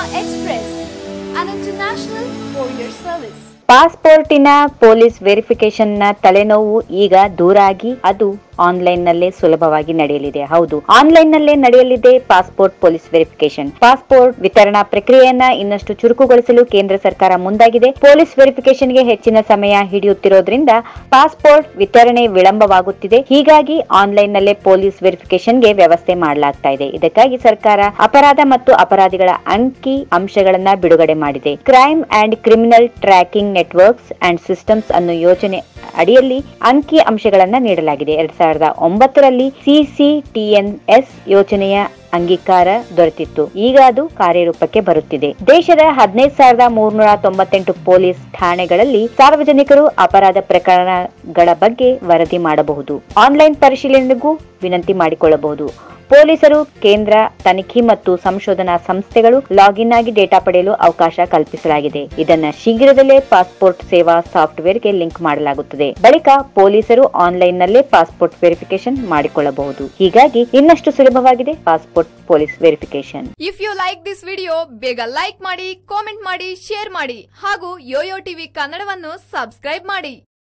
Express, an international courier service. ಪಾಸ್ಪೋರ್ಟಿನ police ವೆರಿಫಿಕೇಶನ್ನ ತಲೆನೋವು ಈಗ ದೂರಾಗಿ ಅದು ಆನ್ಲೈನ್ ನಲ್ಲೇ ಸುಲಭವಾಗಿ ನಡೆಯಲಿದೆ ಹೌದು ಆನ್ಲೈನ್ ನಲ್ಲೇ ನಡೆಯಲಿದೆ ಪಾಸ್ಪೋರ್ಟ್ ಪೊಲೀಸ್ ವೆರಿಫಿಕೇಶನ್ ಪಾಸ್ಪೋರ್ಟ್ ವಿತರಣಾ ಪ್ರಕ್ರಿಯೆಯನ್ನ ಇನ್ನಷ್ಟು ಚುರುಕುಗೊಳಿಸಲು ಕೇಂದ್ರ ಸರ್ಕಾರ ಮುಂದಾಗಿದೆ ಪೊಲೀಸ್ ವೆರಿಫಿಕೇಶನ್ಗೆ ಹೆಚ್ಚಿನ ಸಮಯ ಹಿಡಿಯುತ್ತಿರೋದ್ರಿಂದ ಪಾಸ್ಪೋರ್ಟ್ ವಿತರಣೆ ವಿಳಂಬವಾಗುತ್ತಿದೆ ಹೀಗಾಗಿ ಆನ್ಲೈನ್ ನಲ್ಲೇ ಪೊಲೀಸ್ ವೆರಿಫಿಕೇಶನ್ಗೆ ವ್ಯವಸ್ಥೆ ಮಾಡಲಾಗ್ತಾ ಇದೆ ಇದಕ್ಕಾಗಿ ಸರ್ಕಾರ ಅಪರಾಧ ಮತ್ತು ಅಪರಾಧಿಗಳ ಅಂಕಿ ಅಂಶಗಳನ್ನ ಬಿಡುಗಡೆ ಮಾಡಿದೆ crime and criminal tracking networks and systems ಅನ್ನೋ ಯೋಜನೆ ಅಡಿಯಲ್ಲಿ ಅಂಕಿ ಅಂಶಗಳನ್ನ ನೀಡಲಾಗಿದೆ ಎರಡ್ ಸಾವಿರದ ಒಂಬತ್ತರಲ್ಲಿ ಸಿಸಿಟಿಎನ್ಎಸ್ ಯೋಜನೆಯ ಅಂಗೀಕಾರ ದೊರೆತಿತ್ತು ಈಗ ಅದು ಕಾರ್ಯರೂಪಕ್ಕೆ ಬರುತ್ತಿದೆ ದೇಶದ ಹದಿನೈದು ಸಾವಿರದ ಮೂರ್ನೂರ ತೊಂಬತ್ತೆಂಟು ಪೊಲೀಸ್ ಠಾಣೆಗಳಲ್ಲಿ ಸಾರ್ವಜನಿಕರು ಅಪರಾಧ ಪ್ರಕರಣಗಳ ಬಗ್ಗೆ ವರದಿ ಮಾಡಬಹುದು ಆನ್ಲೈನ್ ಪರಿಶೀಲನೆಗೂ ವಿನಂತಿ ಮಾಡಿಕೊಳ್ಳಬಹುದು ಪೊಲೀಸರು ಕೇಂದ್ರ ತನಿಖೆ ಮತ್ತು ಸಂಶೋಧನಾ ಸಂಸ್ಥೆಗಳು ಲಾಗಿನ್ ಆಗಿ ಡೇಟಾ ಪಡೆಯಲು ಅವಕಾಶ ಕಲ್ಪಿಸಲಾಗಿದೆ ಇದನ್ನ ಶೀಘ್ರದಲ್ಲೇ ಪಾಸ್ಪೋರ್ಟ್ ಸೇವಾ ಸಾಫ್ಟ್ವೇರ್ಗೆ ಲಿಂಕ್ ಮಾಡಲಾಗುತ್ತದೆ ಬಳಿಕ ಪೊಲೀಸರು ಆನ್ಲೈನ್ ನಲ್ಲೇ ಪಾಸ್ಪೋರ್ಟ್ ವೆರಿಫಿಕೇಶನ್ ಮಾಡಿಕೊಳ್ಳಬಹುದು ಹೀಗಾಗಿ ಇನ್ನಷ್ಟು ಸುಲಭವಾಗಿದೆ passport police verification if you like this video ಬೇಗ ಲೈಕ್ ಮಾಡಿ ಕಾಮೆಂಟ್ ಮಾಡಿ ಶೇರ್ ಮಾಡಿ ಹಾಗೂ ಯೋಯೋ ಟಿವಿ ಕನ್ನಡವನ್ನು ಸಬ್ಸ್ಕ್ರೈಬ್ ಮಾಡಿ